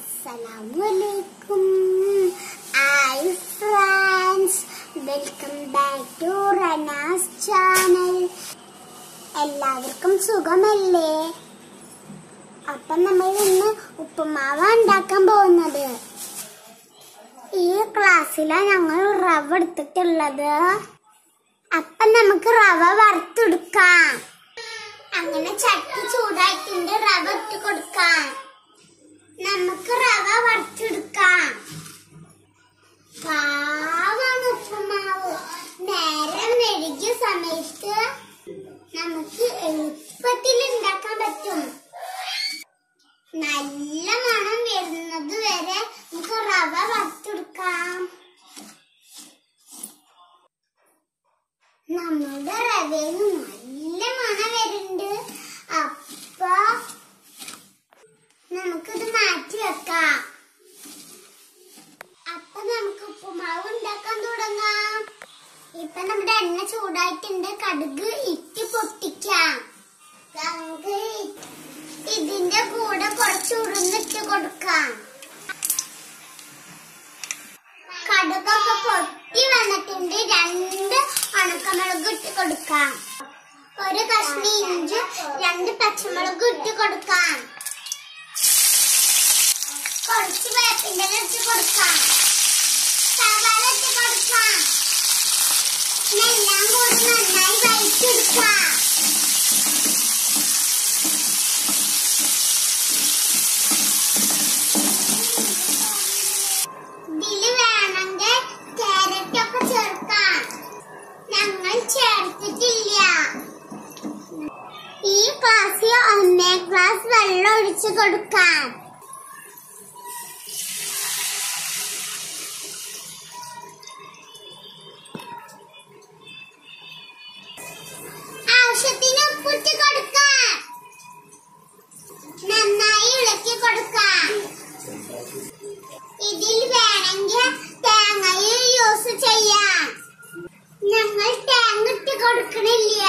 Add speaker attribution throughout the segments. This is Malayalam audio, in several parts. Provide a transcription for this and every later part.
Speaker 1: അസ്സലാമലൈക്കും hi friends welcome back to Ranas channel എല്ലാവർക്കും സുഖമല്ലേ അപ്പം നമ്മൾ ഇന്ന് ഉപ്പുമാവ് ഉണ്ടാക്കാൻ പോകുന്നത് ഈ ക്ലാസ്സിലാണ് ഞങ്ങൾ റവ എടുത്തിട്ടുള്ളത് അപ്പം നമുക്ക് റവ വറുത്തെടുക്കാം അങ്ങനെ ചട്ടി ചൂടായിട്ടുണ്ട് റവ ഇട്ട് കൊടുക്കാം നമുക്ക് റവ വറുത്തെടുക്കാം പാവാണ് ഉപ്പുമാവ് നേരം മെഴുകിയ സമയത്ത് നമുക്ക് എളുപ്പത്തിൽ ഉണ്ടാക്കാൻ പറ്റും നല്ല മണം വരുന്നത് വരെ നമുക്ക് റവ വറുത്തെടുക്കാം നമ്മുടെ റവയിൽ നല്ല മണം വരുന്നുണ്ട് അപ്പൊ നമുക്കിത് മാറ്റി വെക്കാം അപ്പൊ നമുക്ക് ഉപ്പുമാവ് ഉണ്ടാക്കാൻ തുടങ്ങാം ഇപ്പൊ നമ്മുടെ എണ്ണ ചൂടായിട്ടുണ്ട് കടുക് ഇട്ട് പൊട്ടിക്കാം നമുക്ക് ഇതിന്റെ കൂടെ കുറച്ച് ഉഴുന്നിട്ട് കൊടുക്കാം കടുകൊക്കെ പൊട്ടി വന്നിട്ടുണ്ട് രണ്ട് ഉണക്കമുളക് ഇട്ട് കൊടുക്കാം ഒരു കഷ്ണി ഇഞ്ചി രണ്ട് പച്ചമുളക് ഇട്ട് കൊടുക്കാം കുറച്ച് വേപ്പിന്റെ ഇട്ട് കൊടുക്കാം സവാള ഇട്ട് കൊടുക്കാം എല്ലാം കൂടി നന്നായി വഴിച്ചെടുക്കാം ഇതില് വേണമെങ്കിൽ ക്യാരറ്റ് ഒക്കെ ചേർക്കാം ഞങ്ങൾ ചേർത്തിട്ടില്ല ഈ ക്ലാസ്സിൽ ഒന്നേ ഗ്ലാസ് വെള്ളം ഒഴിച്ചു കൊടുക്കാം ആവശ്യത്തിന് ഉപ്പിട്ട് കൊടുക്കാം നന്നായി ഇളക്കി കൊടുക്കാം ഇതിൽ വേണമെങ്കിൽ തേങ്ങയും യൂസ് ചെയ്യാം ഞങ്ങൾ തേങ്ങ ഇട്ട് കൊടുക്കണില്ല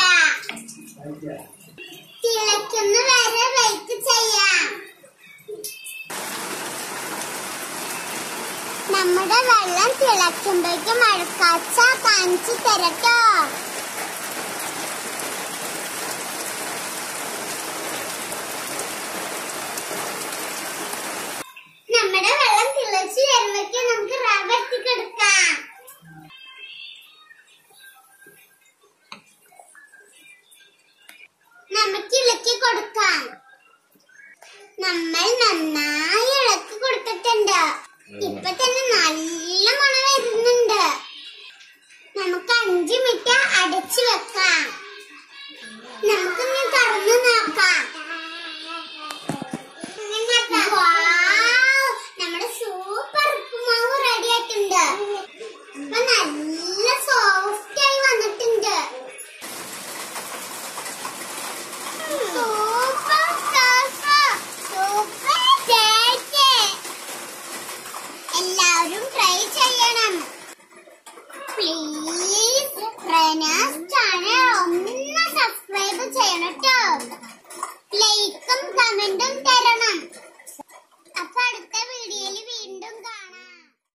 Speaker 1: തിളയ്ക്കുന്ന വരെ വെയിറ്റ് ചെയ്യാം നമ്മുടെ വെള്ളം തിളയ്ക്കുമ്പോഴേക്കും മഴക്കാച്ച കാണിച്ചു തരട്ടോ നമ്മുടെ വെള്ളം തിളച്ച് വരുമ്പോഴേക്കും നമുക്ക് റവ എത്തിക്കെടുക്കാം നമുക്ക് ഇളക്കി കൊടുക്കാം നമ്മൾ നന്നായി ഇളക്കി കൊടുത്തിട്ടുണ്ട് ഇപ്പൊ തന്നെ നല്ല മണം വരുന്നുണ്ട് നമുക്ക് അഞ്ചു മിനിറ്റ് അടച്ചു വെക്കാം നമുക്ക് ഇനി തുറന്നു നോക്കാം വാവ്! നമ്മുടെ സൂപ്പർ ഉപ്പുമാവ് റെഡി ആയിട്ടുണ്ട് ഇപ്പൊ നല്ല സോഫ്റ്റ് ആയി വന്നിട്ടുണ്ട് സൂപ്പർ സൂപ്പർ സൂപ്പർ ടേസ്റ്റ് എല്ലാവരും ട്രൈ ചെയ്യണം പ്ലീസ് റെനാസ് ചാനൽ ഒന്ന് സബ്സ്ക്രൈബ് ചെയ്യണം കേട്ടോ ലൈക്കും കമന്റും തരണം